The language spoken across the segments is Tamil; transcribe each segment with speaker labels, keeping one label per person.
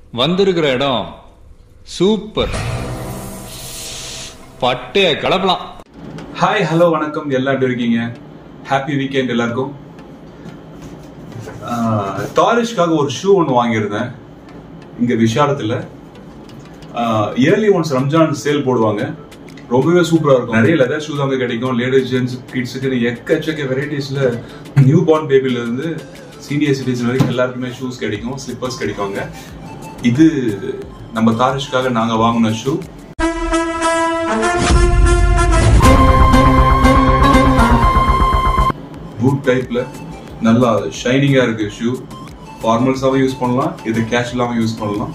Speaker 1: வந்திருக்கிற இடம் சூப்பர் பட்டைய கலப்பலாம்
Speaker 2: ஹாய் ஹலோ வணக்கம் எல்லாம் எப்படி இருக்கீங்க ஹாப்பி வீக்கெண்ட் எல்லாருக்கும் தாரிஷ்காக ஒரு ஷூ ஒன்று வாங்கியிருந்தேன் இங்க விஷாலத்தில் இயர்லி ஒன்ஸ் ரம்ஜான் சேல் போடுவாங்க ரொம்பவே சூப்பரா இருக்கும் நிறைய லெதர் ஷூஸ் அங்கே கிடைக்கும் லேடிஸ் ஜென்ஸ் கிட்ஸுக்கு எக்கச்சக்க வெரைட்டிஸ்ல நியூ பார்ன் பேபில இருந்து சீனியர் சிட்டிசன் வரைக்கும் எல்லாருக்குமே ஷூஸ் கிடைக்கும் ஸ்லிப்பர்ஸ் கிடைக்குங்க இது நம்ம தாரிஷ்காக நாங்க வாங்கின ஷூ பூட் டைப்ல நல்லா ஷைனிங்கா இருக்கு ஷூ ஃபார்மல்ஸாவும் யூஸ் பண்ணலாம் இது கேஷுவலாவும் யூஸ் பண்ணலாம்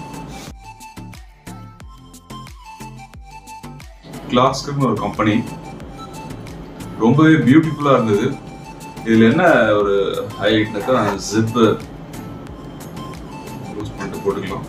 Speaker 2: கிளாஸ்க்குன்னு ஒரு கம்பெனி ரொம்பவே பியூட்டிஃபுல்லா இருந்தது இதுல என்ன ஒரு ஹைலைட்னாக்கா ஜிப்பு யூஸ் பண்ணிட்டு போட்டுக்கலாம்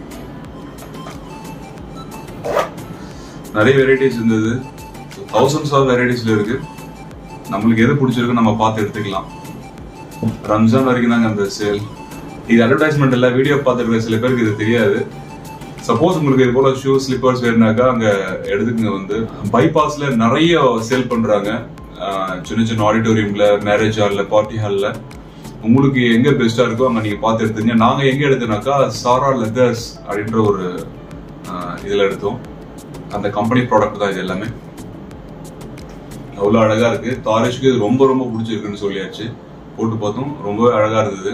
Speaker 2: நிறைய வெரைட்டிஸ் இருந்தது தௌசண்ட்ஸ் ஆஃப் வெரைட்டிஸ்ல இருக்கு நம்மளுக்கு எது பிடிச்சிருக்கோ நம்ம பார்த்து எடுத்துக்கலாம் ரம்ஜான் வரைக்கும் தாங்க அந்த சேல் இது அட்வர்டைஸ்மெண்ட் இல்ல வீடியோ பார்த்துருக்க சில பேருக்கு இது தெரியாது சப்போஸ் உங்களுக்கு இது போல ஷூ ஸ்லிப்பர்ஸ் வேணுனாக்கா அங்க எடுத்துக்கங்க வந்து பைபாஸ்ல நிறைய சேல் பண்றாங்க ஆஹ் சின்ன சின்ன ஆடிட்டோரியம்ல மேரேஜ் ஹால்ல பார்ட்டி ஹால்ல உங்களுக்கு எங்க பெஸ்டா இருக்கோ அங்க நீங்க பார்த்து எடுத்துங்க நாங்க எங்க எடுத்தோம்னாக்கா சாரா லெதர்ஸ் அப்படின்ற ஒரு ஆஹ் இதுல எடுத்தோம் அந்த கம்பெனி ப்ராடக்ட் தான் இது எல்லாமே அவ்வளவு அழகா இருக்கு தாரிஷ்க்கு இது ரொம்ப ரொம்ப பிடிச்சிருக்குன்னு சொல்லியாச்சு போட்டு பார்த்தோம் ரொம்ப அழகா இருந்தது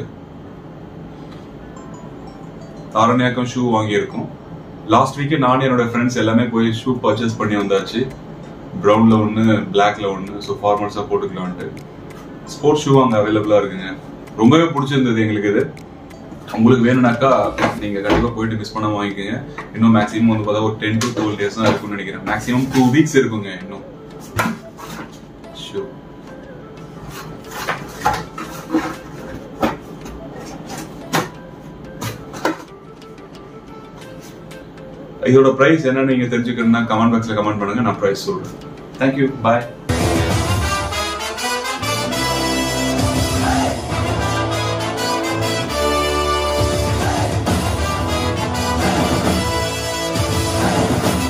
Speaker 2: தாரணியாக்கம் ஷூ வாங்கியிருக்கோம் லாஸ்ட் வீக்கே நானும் என்னோட ஃப்ரெண்ட்ஸ் எல்லாமே போய் ஷூ பர்ச்சேஸ் பண்ணி வந்தாச்சு ப்ரௌன்ல ஒன்று பிளாக்ல ஒன்று ஸோ ஃபார்மல்ஸாக போட்டுக்கலான்ட்டு ஸ்போர்ட்ஸ் ஷூ அங்கே அவைலபிளாக இருக்குங்க ரொம்பவே பிடிச்சிருந்தது எங்களுக்கு இது உங்களுக்கு வேணும்னாக்கா நீங்க கண்டிப்பா போயிட்டு மிஸ் பண்ணாம வாங்கிக்கோங்க இன்னும் மேக்ஸிமம் வந்து பார்த்தா ஒரு டென் டு டுவெல் டேஸ் தான் இருக்கும்னு நினைக்கிறேன் மேக்ஸிமம் டூ வீக்ஸ் இருக்குங்க இன்னும் ஷூ இதோட பிரைஸ் என்னன்னு நீங்க தெரிஞ்சுக்கணும்னா கமெண்ட் பாக்ஸ்ல கமெண்ட் பண்ணுங்க நான் பிரைஸ் சொல்றேன் தேங்க்யூ பாய்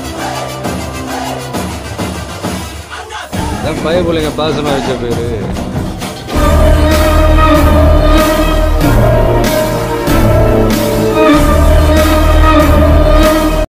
Speaker 1: பய பிள்ளைங்க பாசமா வச்ச பேரு